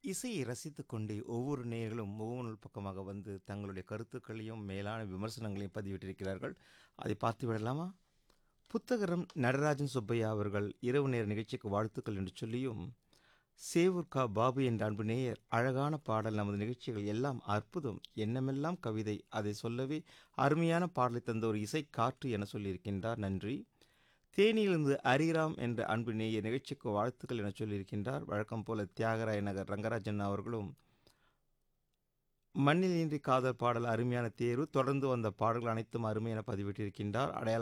இசையை ரசித்துக் கொண்டே ஒவ்வொரு நேயர்களும் முகநூல் பக்கமாக வந்து தங்களுடைய கருத்துக்களையும் மேலான விமர்சனங்களையும் பதிவிட்டிருக்கிறார்கள் அதை பார்த்து விடலாமா புத்தகரம் நடராஜன் சுப்பையா அவர்கள் இரவு நேர நிகழ்ச்சிக்கு வாழ்த்துக்கள் என்று சொல்லியும் சேவூர் கா பாபு என்ற அன்பு நேயர் அழகான பாடல் நமது நிகழ்ச்சிகள் எல்லாம் அற்புதம் எண்ணமெல்லாம் கவிதை அதை சொல்லவே அருமையான பாடலை தந்த ஒரு இசை காற்று என சொல்லியிருக்கின்றார் நன்றி தேனியிலிருந்து அரிராம் என்ற அன்பு நேய நிகழ்ச்சிக்கு வாழ்த்துக்கள் என சொல்லியிருக்கின்றார் வழக்கம் போல தியாகராய நகர் ரங்கராஜன் அவர்களும் மண்ணில் இன்றி காதல் பாடல் அருமையான தேர்வு தொடர்ந்து வந்த பாடல்கள் அனைத்தும் அருமை என பதிவிட்டிருக்கின்றார் அடையாள